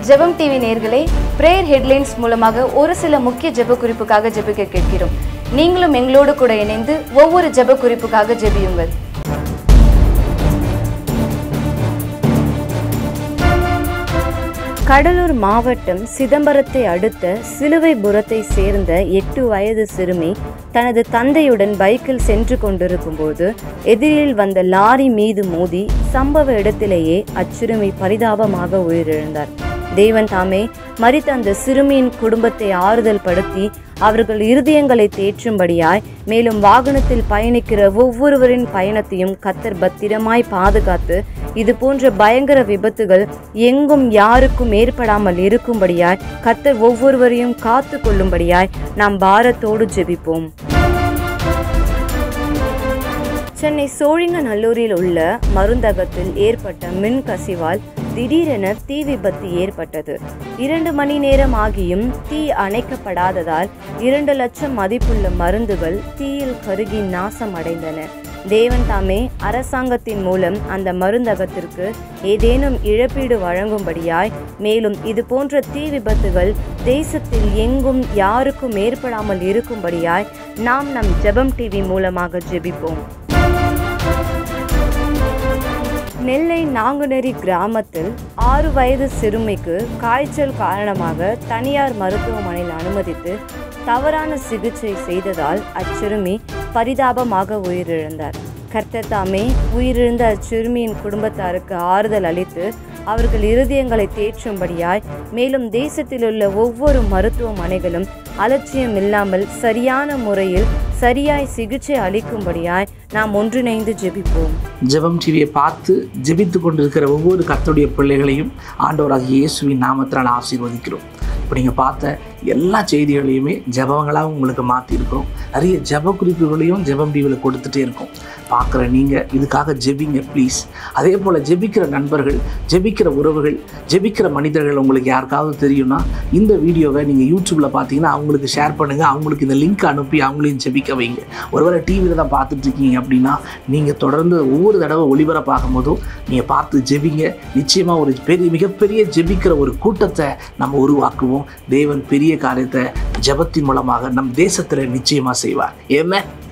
ஜெபம் டிவி நேர்களே prayer headlines மூலமாக ஒரு சில முக்கிய ஜெப குறிப்புக்காக ஜெபிக்க கேட்கிறோம் நீங்களும் எங்களோடு கூட இணைந்து ஒவ்வொரு ஜெப குறிப்புக்காக ஜெபியுங்கள் கடலூர் மாவட்டம் சிதம்பரத்தை அடுத்த சிலுவைபுரத்தை சேர்ந்த எட்டு வயது சிறுமி தனது தந்தையுடன் பைக்கில் சென்று கொண்டிருக்கும்போது எதிரில் வந்த லாரி மீது மோதி சம்பவ இடத்திலேயே அச்சிறுமி பரிதாபமாக உயிரிழந்தார் தேவன் தாமே மரித்த அந்த சிறுமியின் குடும்பத்தை ஆறுதல் படுத்தி அவர்கள் இருதயங்களை தேற்றும்படியாய் மேலும் வாகனத்தில் பயணிக்கிற ஒவ்வொருவரின் பயணத்தையும் கத்தர் பத்திரமாய் பாதுகாத்து இது போன்ற பயங்கர விபத்துகள் எங்கும் யாருக்கும் ஏற்படாமல் இருக்கும்படியாய் கத்தர் ஒவ்வொருவரையும் காத்து கொள்ளும்படியாய் நாம் பாரத்தோடு ஜெபிப்போம் சென்னை சோழிங்கநல்லூரில் உள்ள மருந்தகத்தில் ஏற்பட்ட மின் கசிவால் திடீரென தீ விபத்து ஏற்பட்டது இரண்டு மணி நேரம் ஆகியும் தீ அணைக்கப்படாததால் இரண்டு லட்சம் மதிப்புள்ள மருந்துகள் தீயில் கருகி நாசம் அடைந்தன தேவன் தாமே அரசாங்கத்தின் மூலம் அந்த மருந்தகத்திற்கு ஏதேனும் இழப்பீடு வழங்கும்படியாய் மேலும் இது போன்ற தீ விபத்துகள் தேசத்தில் எங்கும் யாருக்கும் ஏற்படாமல் இருக்கும்படியாய் நாம் நம் ஜெபம் டிவி மூலமாக ஜெபிப்போம் நெல்லை நாங்குநேரி கிராமத்தில் ஆறு வயது சிறுமிக்கு காய்ச்சல் காரணமாக தனியார் மருத்துவமனையில் அனுமதித்து தவறான சிகிச்சை செய்ததால் அச்சிறுமி பரிதாபமாக உயிரிழந்தார் கர்த்தர் தாமே உயிரிழந்த அச்சிறுமியின் குடும்பத்தாருக்கு ஆறுதல் அளித்து அவர்கள் இருதயங்களை தேற்றும்படியாய் மேலும் தேசத்தில் உள்ள ஒவ்வொரு மருத்துவமனைகளும் அலட்சியம் இல்லாமல் சரியான முறையில் சரியாய் சிகிச்சை அளிக்கும்படியாய் நாம் ஒன்றிணைந்து ஜெபிப்போம் ஜெபம் டிவியை பார்த்து ஜெபித்து கொண்டிருக்கிற ஒவ்வொரு கர்த்தருடைய பிள்ளைகளையும் ஆண்டவராக இயேசுவின் நாமத்தினால் ஆசீர்வதிக்கிறோம் இப்போ நீங்கள் பார்த்த எல்லா செய்திகளையுமே ஜெபங்களாக உங்களுக்கு மாற்றிருக்கிறோம் நிறைய ஜெப குறிப்புகளையும் ஜெபம் டிவியில் கொடுத்துட்டே இருக்கோம் பார்க்குற நீங்கள் இதுக்காக ஜெபிங்க ப்ளீஸ் அதே போல் ஜெபிக்கிற நண்பர்கள் ஜெபிக்கிற உறவுகள் ஜெபிக்கிற மனிதர்கள் உங்களுக்கு யாருக்காவது தெரியும்னா இந்த வீடியோவை நீங்கள் யூடியூப்பில் பார்த்தீங்கன்னா அவங்களுக்கு ஷேர் பண்ணுங்கள் அவங்களுக்கு இந்த லிங்க் அனுப்பி அவங்களையும் ஜெபிக்க வைங்க ஒருவேளை டிவியில் தான் பார்த்துட்டு இருக்கீங்க அப்படின்னா நீங்கள் தொடர்ந்து ஒவ்வொரு தடவை ஒளிபரப்பாகும் போதும் நீங்கள் பார்த்து ஜெபிங்க நிச்சயமாக ஒரு பெரிய மிகப்பெரிய ஜெபிக்கிற ஒரு கூட்டத்தை நம்ம உருவாக்குவோம் தேவன் பெரிய காரியத்தை ஜெபத்தின் மூலமாக நம் தேசத்தில் நிச்சயமாக செய்வார் ஏமே